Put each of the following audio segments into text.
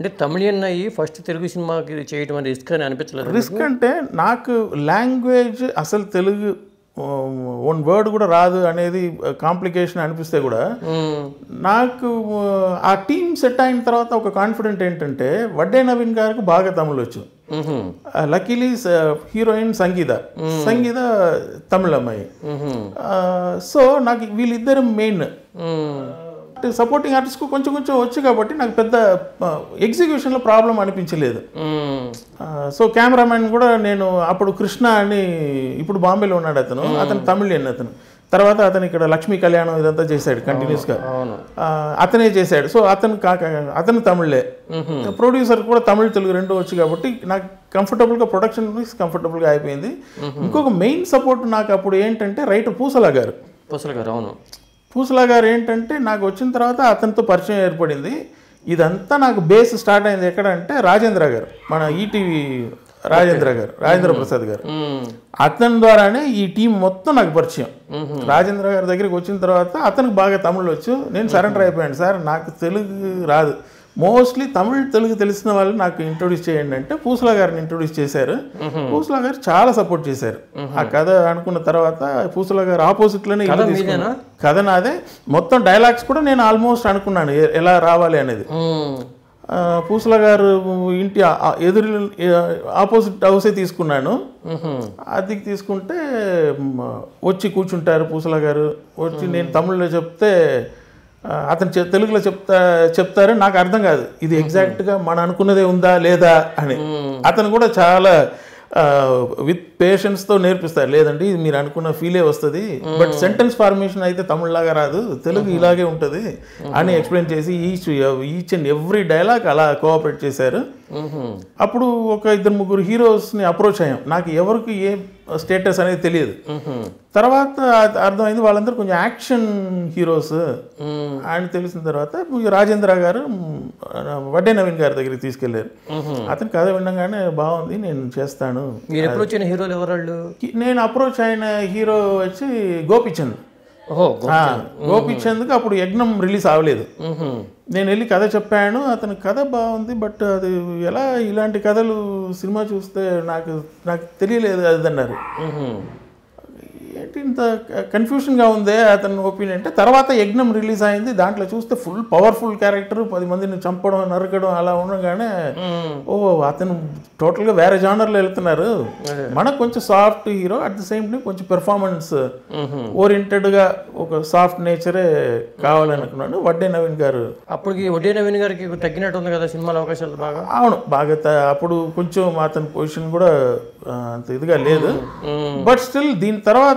అంటే తమిళియన్ అయ్యి ఫస్ట్ తెలుగు సినిమాకి చేయడం అనేది రిస్క్ అని అనిపించలేదు రిస్క్ అంటే నాకు లాంగ్వేజ్ అసలు తెలుగు వన్ వర్డ్ కూడా రాదు అనేది కాంప్లికేషన్ అనిపిస్తే కూడా మ్మ్. నాకు ఆ టీం సెట్ అయిన తర్వాత ఒక కాన్ఫిడెంట్ ఏంటంటే వడ్డే నవీన్ గారికి బాగా తమిళ్ వచ్చు మ్హూ. లక్కీలీ హీరోయిన్ సంగీత సంగీత తమిళ అమ్మాయి మ్హూ. సో నాకు వీళ్ళిద్దరు మెయిన్ మ్మ్. సపోర్టింగ్ ఆర్టిస్ట్కు కొంచెం కొంచెం వచ్చు కాబట్టి నాకు పెద్ద ఎగ్జిక్యూషన్లో ప్రాబ్లం అనిపించలేదు మ్మ్. సో కెమెరామెన్ కూడా నేను అప్పుడు కృష్ణ అని ఇప్పుడు బాంబేలో ఉన్నాడు అతను అతను తమిళియన్ అతను తర్వాత అతను ఇక్కడ లక్ష్మీ కళ్యాణం ఇదంతా చేశాడు కంటిన్యూస్గా అవును అతనే చేశాడు సో అతను కాక అతను తమిళ్లే ప్రొడ్యూసర్ కూడా తమిళ్ తెలుగు రెండు వచ్చు కాబట్టి నాకు కంఫర్టబుల్గా ప్రొడక్షన్ కంఫర్టబుల్గా అయిపోయింది ఇంకొక మెయిన్ సపోర్ట్ నాకు అప్పుడు ఏంటంటే రైటర్ పూసలా గారు పుసల గారు అవును పూసలా గారు ఏంటంటే నాకు వచ్చిన తర్వాత అతనితో పరిచయం ఏర్పడింది ఇదంతా నాకు బేస్ స్టార్ట్ అయింది ఎక్కడ అంటే రాజేంద్ర గారు మన ఈటీవీ రాజేంద్ర గారు రాజేంద్ర ప్రసాద్ గారు మ్మ్. అతని ద్వారానే ఈ టీం మొత్తం నాకు పరిచయం రాజేంద్ర గారి దగ్గరికి వచ్చిన తర్వాత అతనికి బాగా తమిళ్ వచ్చు నేను సరెండర్ అయిపోయాను సార్ నాకు తెలుగు రాదు మోస్ట్లీ తమిళ్ తెలుగు తెలిసిన వాళ్ళు నాకు ఇంట్రొడ్యూస్ చేయండి అంటే పూసలా గారిని ఇంట్రొడ్యూస్ చేశారు పూసలా గారు చాలా సపోర్ట్ చేశారు ఆ కథ అనుకున్న తర్వాత పూసలా గారు ఆపోజిట్లోనే ఇల్లు తీసుకున్నారు. మీదేనా? కథ నాదే మొత్తం డైలాగ్స్ కూడా నేను ఆల్మోస్ట్ అనుకున్నాను ఎ- ఎలా రావాలి అనేది మ్మ్. ఆ, పూసల గారు ఇంటి ఆ- ఆ ఎదురు ఆపోజిట్ హౌసే తీసుకున్నాను మ్హూ. అద్దెకి తీసుకుంటే మ, వచ్చి కూర్చుంటారు పూసల గారు వచ్చి నేను తమిళ్లో చెప్తే ఆ, అతను చె- తెలుగులో చెప్తా చెప్తారు నాకు అర్థం కాదు ఇది ఎగ్జాక్ట్గా మన అనుకున్నదే ఉందా లేదా అని అతను కూడా చాలా విత్ పేషెన్స్తో నేర్పిస్తారు లేదండి ఇది మీరు అనుకున్న ఫీలే వస్తుంది బట్ సెంటెన్స్ ఫార్మేషన్ అయితే తమిళ్లాగా రాదు తెలుగు ఇలాగే ఉంటుంది అని ఎక్స్ప్లెయిన్ చేసి each each and every dialogue అలా కోఆపరేట్ చేశారు మ్హూ. అప్పుడు ఒక ఇద్దరు ముగ్గురు హీరోస్ని అప్రోచ్ అయ్యాం నాకు ఎవరికి ఏ స్టేటస్ అనేది తెలియదు మ్హూ. తర్వాత అ- అర్థమైంది వాళ్ళందరూ కొంచెం యాక్షన్ హీరోస్ మ్మ్. అని తెలిసిన తర్వాత ఈ రాజేంద్ర గారు మ్, వడ్డే నవీన్ గారి దగ్గరికి తీసుకెళ్లారు అతను కథ వినగానే బాగుంది నేను చేస్తాను మీరు ఎప్పుడు వచ్చిన హీరోలు ఎవరాళ్ళు కి- నేను అప్రోచ్ అయిన హీరో వచ్చి గోపిచంద్ ఓహో ఆ, గోపిచంద్కి అప్పుడు యజ్ఞం రిలీజ్ అవ్వలేదు మ్హూ. నేను వెళ్ళి కథ చెప్పాను అతని కథ బాగుంది బట్ అది ఎలా ఇలాంటి కథలు సినిమా చూస్తే నాకు నాకు తెలియలేదు అది అన్నారు మ్హూ. ఏంటి ఇంత కన్ఫ్యూషన్గా ఉందే అతని ఒపీనియన్ అంటే తర్వాత యజ్ఞం రిలీజ్ అయింది దాంట్లో చూస్తే ఫుల్ పవర్ఫుల్ క్యారెక్టర్ పది మందిని చంపడం నరకడం అలా ఉండగానే మ్మ్. ఓ అతను టోటల్గా వేరే జానర్లో వెళ్తున్నారు మనకు కొంచెం soft hero at the same time కొంచెం పెర్ఫార్మెన్స్ మ్హూ. ఓరియంటెడ్గా ఒక సాఫ్ట్ నేచరే కావాలనుకున్నాను వడ్డే నవీన్ గారు అప్పటికి వడ్డీ నవీన్ గారికి తగ్గినట్టు ఉంది కదా సినిమాల అవకాశాలు బాగా అవును బాగా త- అప్పుడు కొంచెం అతని పొజిషన్ కూడా ఆ, అంత ఇదిగా లేదు మ్మ్. బట్ స్టిల్ దీని తర్వాత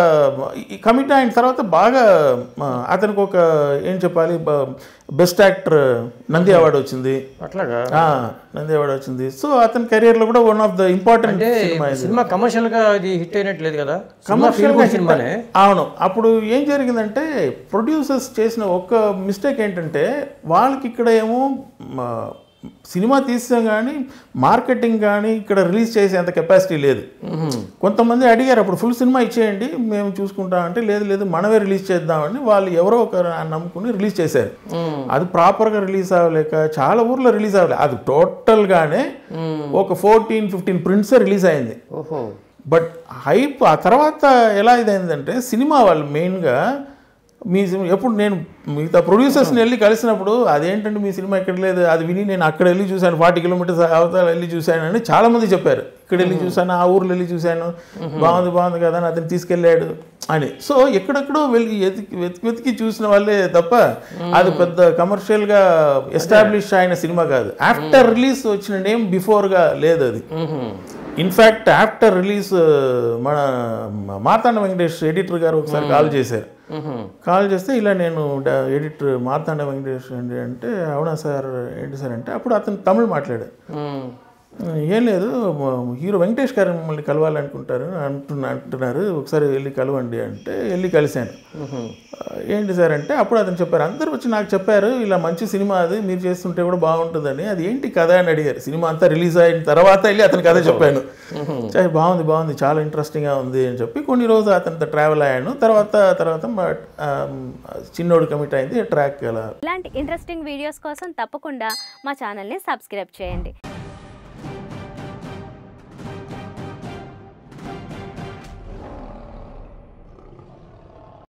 కమిట్ అయిన తర్వాత బాగా ఆ, అతనికి ఒక ఏం చెప్పాలి బెస్ట్ యాక్టర్ నంది అవార్డు వచ్చింది అట్లాగా ఆ, నంది అవార్డు వచ్చింది సో అతని కెరియర్ లో కూడా వన్ ఆఫ్ ద ఇంపార్టెంట్ అంటే సినిమా ఇది సినిమా కమర్షియల్ గా అది హిట్ అయినట్లేదు కదా సినిమా Commercial feel గా good సినిమానే అవును అప్పుడు ఏం జరిగిందంటే ప్రొడ్యూసర్స్ చేసిన ఒక్క మిస్టేక్ ఏంటంటే వాళ్ళకి ఇక్కడ ఏమో మ, సినిమా తీసాం కానీ మార్కెటింగ్ కానీ ఇక్కడ రిలీజ్ చేసేంత కెపాసిటీ లేదు కొంతమంది అడిగారు అప్పుడు ఫుల్ సినిమా ఇచ్చేయండి మేము చూసుకుంటాం అంటే లేదు లేదు మనమే రిలీజ్ చేద్దామని వాళ్ళు ఎవరో ఒకరు నమ్ముకుని రిలీజ్ చేశారు అది ప్రాపర్గా రిలీజ్ అవ్వలేక చాలా ఊర్లో రిలీజ్ అవ్వలేదు అది టోటల్గానే ఒక ఫోర్టీన్ ఫిఫ్టీన్ ప్రింట్స్ రిలీజ్ అయింది ఓహో బట్ హైప్ ఆ తర్వాత ఎలా ఇదైందంటే సినిమా వాళ్ళు మెయిన్గా మీ సినిమా ఎప్పుడు నేను మిగతా ప్రొడ్యూసర్స్ని వెళ్ళి కలిసినప్పుడు అదేంటంటే మీ సినిమా ఇక్కడ లేదు అది విని నేను అక్కడ వెళ్ళి చూశాను ఫార్టీ కిలోమీటర్స్ అవతల వెళ్ళి చూశాను అని చాలా మంది చెప్పారు ఇక్కడ వెళ్ళి చూశాను ఆ ఊర్లో వెళ్ళి చూశాను బాగుంది బాగుంది కదా అని అతను తీసుకెళ్ళాడు అని సో ఎక్కడెక్కడో వెళ్ళి ఎతికి వెతికి వెతికి చూసిన వాళ్ళే తప్ప అది పెద్ద కమర్షియల్గా ఎస్టాబ్లిష్ అయిన సినిమా కాదు ఆఫ్టర్ రిలీజ్ వచ్చిన నేమ్ బిఫోర్గా లేదు అది ఇన్ఫ్యాక్ట్ ఆఫ్టర్ రిలీజ్ మన మార్తాండ వెంకటేష్ ఎడిటర్ గారు ఒకసారి కాల్ చేశారు కాల్ చేస్తే ఇలా నేను ఎడిటర్ మార్తాండ వెంకటేష్ అండి అంటే అవునా సార్ ఏంటి సార్ అంటే అప్పుడు అతను తమిళ్ మాట్లాడాడు ఏం లేదు హీరో వెంకటేష్ గారు మిమ్మల్ని కలవాలనుకుంటారు అంటున్నా అంటున్నారు ఒకసారి వెళ్ళి కలవండి అంటే వెళ్ళి కలిశాను ఆ, ఏంటి సార్ అంటే అప్పుడు అతను చెప్పారు అందరూ వచ్చి నాకు చెప్పారు ఇలా మంచి సినిమా అది మీరు చేస్తుంటే కూడా బాగుంటుందని అది ఏంటి కథ అని అడిగారు సినిమా అంతా రిలీజ్ అయిన తర్వాత వెళ్ళి అతని కథ చెప్పాను "చాలా బాగుంది బాగుంది చాలా ఇంట్రెస్టింగ్గా ఉంది అని చెప్పి కొన్ని రోజులు అతనితో ట్రావెల్ అయ్యాను తర్వాత తర్వాత మా ఆ, చిన్నోడు కమిట్ అయింది ట్రాక్ అలా ఇలాంటి ఇంట్రెస్టింగ్ వీడియోస్ కోసం తప్పకుండా మా ఛానల్ని సబ్స్క్రైబ్ చేయండి